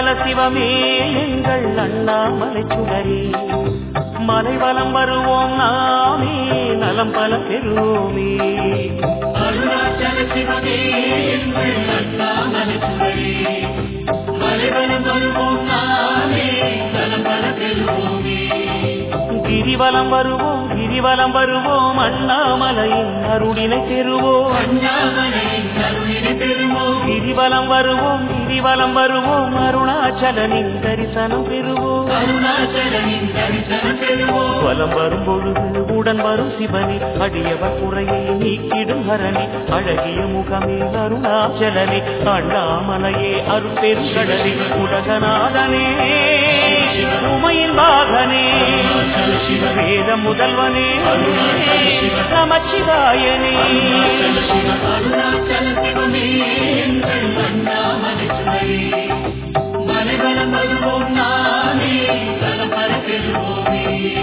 அருணாச்சல சிவமே எங்கள் அண்ணாமலை சுடரே மலைவலம் வருவோம் நாமே நலம் பல பெறுவோமே அருணாச்சல சிவமே எங்கள் அண்ணாமலை சுடரே மலைவலம் வருவோம் நாமே நலம் பல பெறுவோமே கிரிவலம் வருவோம் கிரிவலம் வருவோம் அண்ணாமலையின் அருளினை பெறுவோம் அண்ணாமலையின் அருளினை பெறுவோம் கிரிவலம் வருவோம் கிரிவலம் வருவோம் அருணாச்சலனின் தரிசனம் பெறுவோம் அருணாச்சலனின் தரிசனம் பெறுவோம் வலம் வரும் பொழுது உடன் வரும் சிவனி அடியவர் குறையை நீக்கிடும் ஹரணி அழகிய முகமே அருணாச்சலனே அண்ணாமலையே அருட்பெருங்கடலே உலகநாதனே உமையின் பாகனே வேத முதல்வனே நமச்சிவாயனே அருணாச்சல சிவமே எங்கள் அண்ணாமலை சுடரே மலைவலம் வருவோம் நாமே நலம் பல பெறுவோமே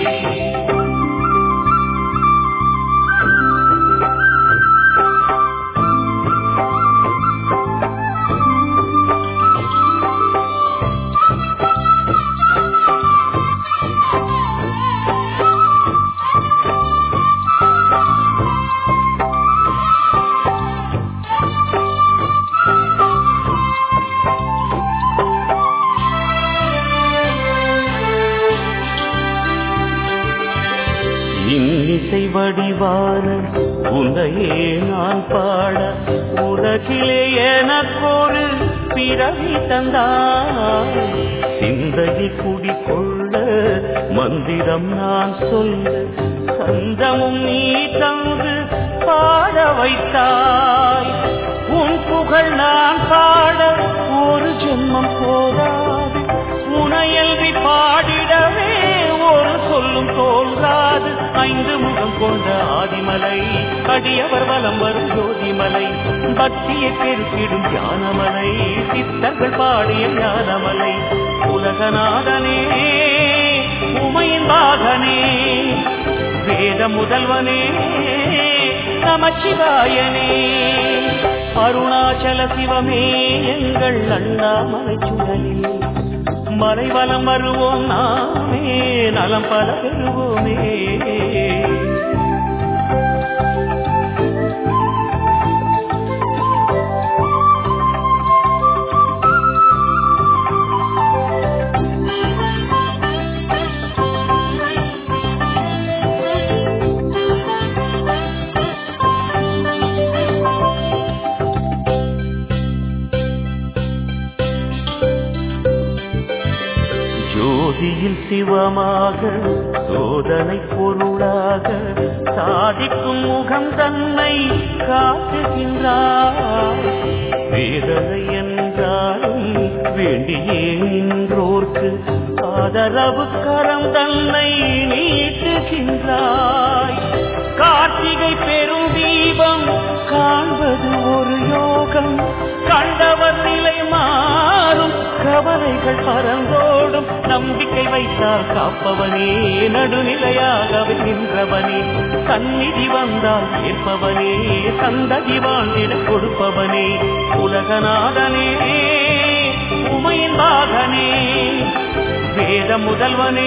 இன்னிசை வடிவான உன்னையே நான் பாட உலகிலே எனக்கொரு பிறவி தந்தாய் சிந்தையை குடிக்கொள்ள மந்திரம் நான் சொல்ல சந்தமும் நீ தந்து பாட வைத்தாய் உன் புகழ் நான் பாட ஒரு ஜென்மம் போதாது உனையல்வி பாடிடவே ஒரு சொல்லும் தோன்றாது ஐந்து முகம் கொண்ட ஆதிமலை அடியவர் வலம் வரும் ஜோதிமலை பக்தியை பெருக்கிடும் ஞானமலை சித்தர்கள் பாடிய ஞானமலை உலகநாதனே உமையின் பாகனே வேத முதல்வனே நமச்சிவாயனே அருணாச்சல சிவமே எங்கள் அண்ணாமலை சுடலில் மலைவலம் வருவோம் நாமே நலம் பல பெறுவோமே ஜோதியில் சிவமாக சோதனை பொருளாக சாதிக்கும் முகம் தன்னை காட்டுகின்றார் வேதனை என்றாலும் வேண்டியே நின்றோர்க்கு ஆதரவு கரம் தன்னை நீட்டுகின்றாய் கார்த்திகை பெரும் தீபம் காண்பது ஒரு யோகம் கண்டவர் நிலை மாறும் கவலைகள் பறந்தோடும் நம்பிக்கை வைத்தால் காப்பவனே நடுநிலையாகவே நின்றவனே சந்நிதி வந்தால் ஏற்பவனே சந்ததி வாழ்ந்திட கொடுப்பவனே உலகநாதனே உமையின் பாகனே வேத முதல்வனே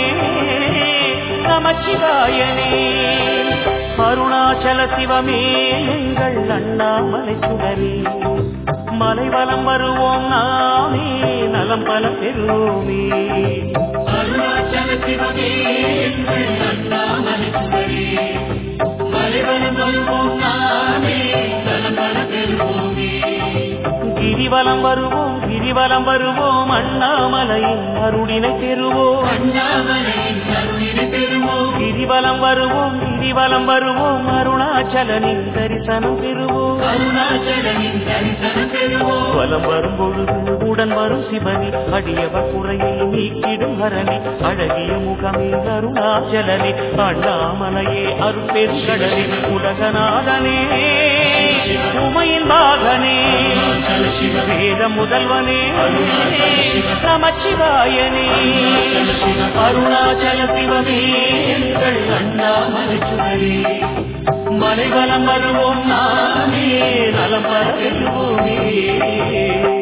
நமச்சிவாயனே அருணாச்சல சிவமே எங்கள் அண்ணாமலை சுடரே மலைவலம் வருவோம் நாமே நலம் பல பெறுவோமே அருணாச்சல சிவமே எங்கள் அண்ணாமலை சுடரே மலைவலம் வருவோம் நாமே நலம் பல பெறுவோமே கிரிவலம் வருவோம் கிரிவலம் வருவோம் அண்ணாமலையின் அருளினை பெறுவோம் அண்ணாமலையின் அருளினை பெறுவோம் கிரிவலம் வருவோம் கிரிவலம் வருவோம் அருணாச்சலனின் தரிசனம் பெறுவோம் அருணாச்சலனின் தரிசனம் பெறுவோம் வலம் வரும் பொழுது உடன் வரும் சிவனி அடியவர் குறையை நீக்கிடும் ஹரணி அழகிய முகமே அருணாச்சலனே அண்ணாமலையே அருட்பெருங்கடலே உலகநாதனே உமையின் பாகனே வேத முதல்வனே நமச்சிவாயனே அருணாச்சல சிவமே எங்கள் அண்ணாமலை சுடரே மலைவலம் வருவோம் நாமே நலம் பர பெறுவோமே